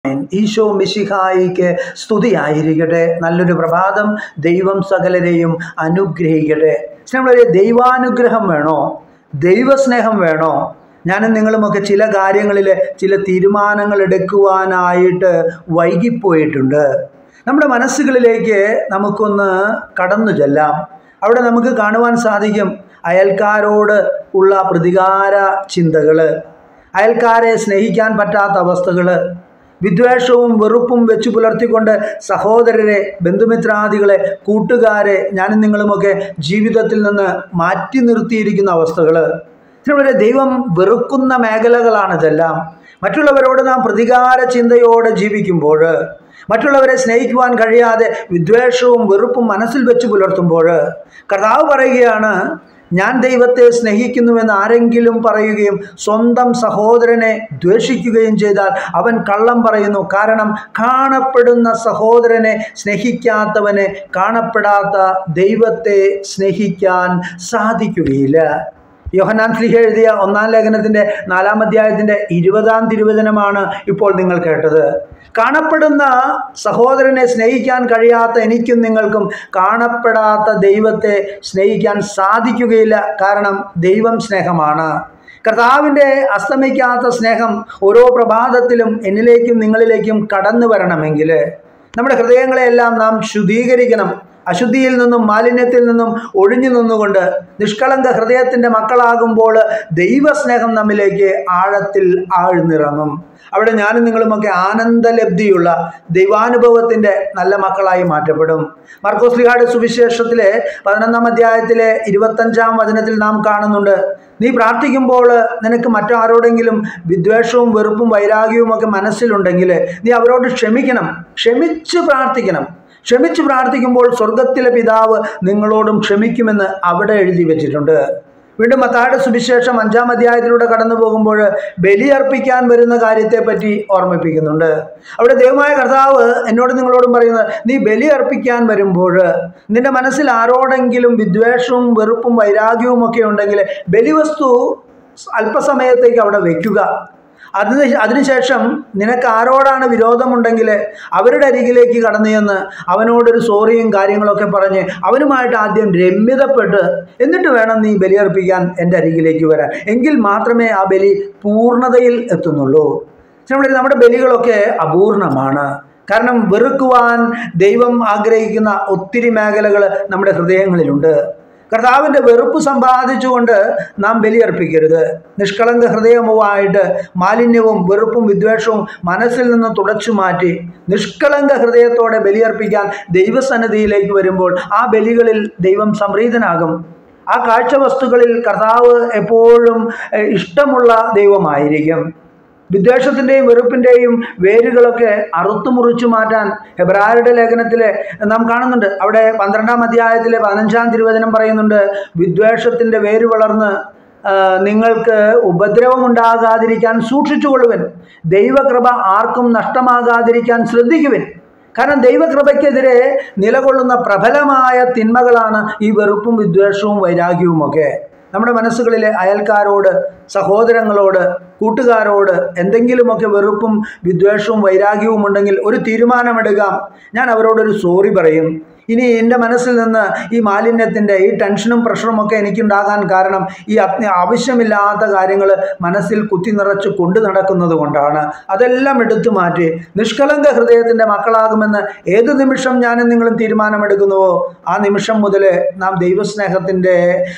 ഈശോ മിശിഹായിക്ക് സ്തുതിയായിരിക്കട്ടെ നല്ലൊരു പ്രഭാതം ദൈവം സകലരെയും അനുഗ്രഹിക്കട്ടെ സ്നേഹമുള്ളവരെ ദൈവാനുഗ്രഹം വേണോ ദൈവസ്നേഹം വേണോ ഞാനും നിങ്ങളുമൊക്കെ ചില കാര്യങ്ങളിൽ ചില തീരുമാനങ്ങൾ എടുക്കുവാനായിട്ട് വൈകിപ്പോയിട്ടുണ്ട് നമ്മുടെ മനസ്സുകളിലേക്ക് നമുക്കൊന്ന് കടന്നു ചെല്ലാം അവിടെ നമുക്ക് കാണുവാൻ സാധിക്കും അയൽക്കാരോട് ഉള്ള പ്രതികാര ചിന്തകൾ അയൽക്കാരെ സ്നേഹിക്കാൻ പറ്റാത്ത അവസ്ഥകൾ വിദ്വേഷവും വെറുപ്പും വെച്ച് പുലർത്തിക്കൊണ്ട് സഹോദരരെ ബന്ധുമിത്രാദികളെ കൂട്ടുകാരെ ഞാനും നിങ്ങളുമൊക്കെ ജീവിതത്തിൽ നിന്ന് മാറ്റി നിർത്തിയിരിക്കുന്ന അവസ്ഥകൾ നമ്മുടെ ദൈവം വെറുക്കുന്ന മേഖലകളാണിതെല്ലാം മറ്റുള്ളവരോട് നാം പ്രതികാര ചിന്തയോടെ ജീവിക്കുമ്പോൾ മറ്റുള്ളവരെ സ്നേഹിക്കുവാൻ കഴിയാതെ വിദ്വേഷവും വെറുപ്പും മനസ്സിൽ വെച്ച് പുലർത്തുമ്പോൾ കർത്താവ് പറയുകയാണ് ഞാൻ ദൈവത്തെ സ്നേഹിക്കുന്നുവെന്ന് ആരെങ്കിലും പറയുകയും സ്വന്തം സഹോദരനെ ദ്വേഷിക്കുകയും ചെയ്താൽ അവൻ കള്ളം പറയുന്നു കാരണം കാണപ്പെടുന്ന സഹോദരനെ സ്നേഹിക്കാത്തവനെ കാണപ്പെടാത്ത ദൈവത്തെ സ്നേഹിക്കാൻ സാധിക്കുകയില്ല യോഹനാൻ സ്ലിഹ എഴുതിയ ഒന്നാം ലേഖനത്തിൻ്റെ നാലാം അധ്യായത്തിൻ്റെ ഇരുപതാം തിരുവചനമാണ് ഇപ്പോൾ നിങ്ങൾ കേട്ടത് കാണപ്പെടുന്ന സഹോദരനെ സ്നേഹിക്കാൻ കഴിയാത്ത എനിക്കും നിങ്ങൾക്കും കാണപ്പെടാത്ത ദൈവത്തെ സ്നേഹിക്കാൻ സാധിക്കുകയില്ല കാരണം ദൈവം സ്നേഹമാണ് കർത്താവിൻ്റെ അസ്തമിക്കാത്ത സ്നേഹം ഓരോ പ്രഭാതത്തിലും എന്നിലേക്കും നിങ്ങളിലേക്കും കടന്നു വരണമെങ്കിൽ നമ്മുടെ ഹൃദയങ്ങളെയെല്ലാം നാം ശുദ്ധീകരിക്കണം അശുദ്ധിയിൽ നിന്നും മാലിന്യത്തിൽ നിന്നും ഒഴിഞ്ഞു നിന്നുകൊണ്ട് നിഷ്കളങ്ക ഹൃദയത്തിൻ്റെ മക്കളാകുമ്പോൾ ദൈവസ്നേഹം നമ്മിലേക്ക് ആഴത്തിൽ ആഴ്ന്നിറങ്ങും അവിടെ ഞാനും നിങ്ങളുമൊക്കെ ആനന്ദലബ്ധിയുള്ള ദൈവാനുഭവത്തിൻ്റെ നല്ല മക്കളായി മാറ്റപ്പെടും മർക്കോസ്ലിഹാട് സുവിശേഷത്തിലെ പതിനൊന്നാം അധ്യായത്തിലെ ഇരുപത്തഞ്ചാം വചനത്തിൽ നാം കാണുന്നുണ്ട് നീ പ്രാർത്ഥിക്കുമ്പോൾ നിനക്ക് മറ്റാരോടെങ്കിലും വിദ്വേഷവും വെറുപ്പും വൈരാഗ്യവും ഒക്കെ മനസ്സിലുണ്ടെങ്കിൽ നീ അവരോട് ക്ഷമിക്കണം ക്ഷമിച്ച് പ്രാർത്ഥിക്കണം ക്ഷമിച്ച് പ്രാർത്ഥിക്കുമ്പോൾ സ്വർഗത്തിലെ പിതാവ് നിങ്ങളോടും ക്ഷമിക്കുമെന്ന് അവിടെ എഴുതി വെച്ചിട്ടുണ്ട് വീണ്ടും മത്തായുടെ സുവിശേഷം അഞ്ചാം അധ്യായത്തിലൂടെ കടന്നു പോകുമ്പോൾ ബലിയർപ്പിക്കാൻ വരുന്ന കാര്യത്തെപ്പറ്റി ഓർമ്മിപ്പിക്കുന്നുണ്ട് അവിടെ ദൈവമായ കർത്താവ് എന്നോട് നിങ്ങളോടും പറയുന്നത് നീ ബലിയർപ്പിക്കാൻ വരുമ്പോൾ നിന്റെ മനസ്സിൽ ആരോടെങ്കിലും വിദ്വേഷവും വെറുപ്പും വൈരാഗ്യവും ഒക്കെ ഉണ്ടെങ്കിൽ ബലിവസ്തു അല്പസമയത്തേക്ക് അവിടെ വയ്ക്കുക അതിന് അതിനുശേഷം നിനക്ക് ആരോടാണ് വിരോധമുണ്ടെങ്കിൽ അവരുടെ അരികിലേക്ക് കടന്നു ചെന്ന് അവനോടൊരു സോറിയും കാര്യങ്ങളൊക്കെ പറഞ്ഞ് അവനുമായിട്ട് ആദ്യം രമ്യതപ്പെട്ട് എന്നിട്ട് വേണം നീ ബലിയർപ്പിക്കാൻ എൻ്റെ അരികിലേക്ക് വരാൻ എങ്കിൽ മാത്രമേ ആ ബലി പൂർണ്ണതയിൽ എത്തുന്നുള്ളൂ നമ്മുടെ നമ്മുടെ ബലികളൊക്കെ അപൂർണമാണ് കാരണം വെറുക്കുവാൻ ദൈവം ആഗ്രഹിക്കുന്ന ഒത്തിരി മേഖലകൾ നമ്മുടെ ഹൃദയങ്ങളിലുണ്ട് കർത്താവിൻ്റെ വെറുപ്പ് സമ്പാദിച്ചുകൊണ്ട് നാം ബലിയർപ്പിക്കരുത് നിഷ്കളങ്ക ഹൃദയവുമായിട്ട് മാലിന്യവും വെറുപ്പും വിദ്വേഷവും മനസ്സിൽ നിന്ന് തുടച്ചു മാറ്റി നിഷ്കളങ്ക ഹൃദയത്തോടെ ബലിയർപ്പിക്കാൻ ദൈവസന്നിധിയിലേക്ക് വരുമ്പോൾ ആ ബലികളിൽ ദൈവം സംപ്രീതനാകും ആ കാഴ്ചവസ്തുക്കളിൽ കർത്താവ് എപ്പോഴും ഇഷ്ടമുള്ള ദൈവമായിരിക്കും വിദ്വേഷത്തിൻ്റെയും വെറുപ്പിൻ്റെയും വേരുകളൊക്കെ അറുത്തു മുറിച്ചു മാറ്റാൻ ഹെബ്രായരുടെ ലേഖനത്തിൽ നാം കാണുന്നുണ്ട് അവിടെ പന്ത്രണ്ടാം അധ്യായത്തിലെ പതിനഞ്ചാം തിരുവചനം പറയുന്നുണ്ട് വിദ്വേഷത്തിൻ്റെ വേര് വളർന്ന് നിങ്ങൾക്ക് ഉപദ്രവമുണ്ടാകാതിരിക്കാൻ സൂക്ഷിച്ചുകൊള്ളുവൻ ദൈവകൃപ ആർക്കും നഷ്ടമാകാതിരിക്കാൻ ശ്രദ്ധിക്കുവൻ കാരണം ദൈവകൃപയ്ക്കെതിരെ നിലകൊള്ളുന്ന പ്രബലമായ തിന്മകളാണ് ഈ വെറുപ്പും വിദ്വേഷവും വൈരാഗ്യവുമൊക്കെ നമ്മുടെ മനസ്സുകളിലെ അയൽക്കാരോട് സഹോദരങ്ങളോട് കൂട്ടുകാരോട് എന്തെങ്കിലുമൊക്കെ വെറുപ്പും വിദ്വേഷവും വൈരാഗ്യവും ഉണ്ടെങ്കിൽ ഒരു തീരുമാനമെടുക്കാം ഞാൻ അവരോടൊരു സോറി പറയും ഇനി എൻ്റെ മനസ്സിൽ നിന്ന് ഈ മാലിന്യത്തിൻ്റെ ഈ ടെൻഷനും പ്രഷറും ഒക്കെ എനിക്കുണ്ടാകാൻ കാരണം ഈ ആവശ്യമില്ലാത്ത കാര്യങ്ങൾ മനസ്സിൽ കുത്തി നിറച്ച് കൊണ്ടു നടക്കുന്നത് കൊണ്ടാണ് അതെല്ലാം എടുത്തു മാറ്റി നിഷ്കളങ്ക ഹൃദയത്തിൻ്റെ മക്കളാകുമെന്ന് ഏത് നിമിഷം ഞാനും നിങ്ങളും തീരുമാനമെടുക്കുന്നുവോ ആ നിമിഷം മുതൽ നാം ദൈവസ്നേഹത്തിൻ്റെ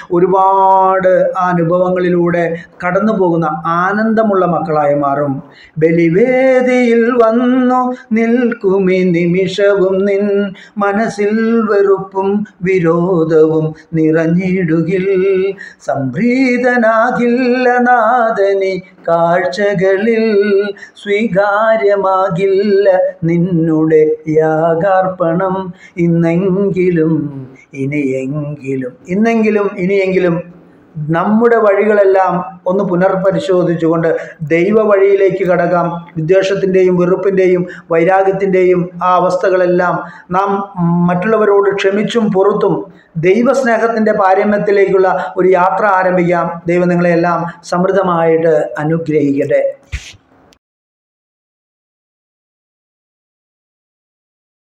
ഒരുപാട് അനുഭവങ്ങളിലൂടെ കടന്നു പോകുന്ന ആനന്ദമുള്ള മക്കളായി മാറും ബലിവേദിയിൽ വന്നു നിൽക്കുമി നിമിഷവും നിൻ മനസ്സിൽ വെറുപ്പും വിരോധവും നിറഞ്ഞിടുകിൽ സംപ്രീതനാകില്ല നാദനി കാഴ്ചകളിൽ സ്വീകാര്യമാകില്ല നിന്നുടെ യാഗാർപ്പണം ഇന്നെങ്കിലും ഇനിയെങ്കിലും ഇന്നെങ്കിലും ഇനിയെങ്കിലും നമ്മുടെ വഴികളെല്ലാം ഒന്ന് പുനർപരിശോധിച്ചുകൊണ്ട് ദൈവ വഴിയിലേക്ക് കടക്കാം വിദ്വേഷത്തിൻ്റെയും വെറുപ്പിൻ്റെയും വൈരാഗ്യത്തിൻ്റെയും ആ അവസ്ഥകളെല്ലാം നാം മറ്റുള്ളവരോട് ക്ഷമിച്ചും പുറത്തും ദൈവസ്നേഹത്തിൻ്റെ പാരമ്യത്തിലേക്കുള്ള ഒരു യാത്ര ആരംഭിക്കാം ദൈവം നിങ്ങളെല്ലാം സമൃദ്ധമായിട്ട് അനുഗ്രഹിക്കട്ടെ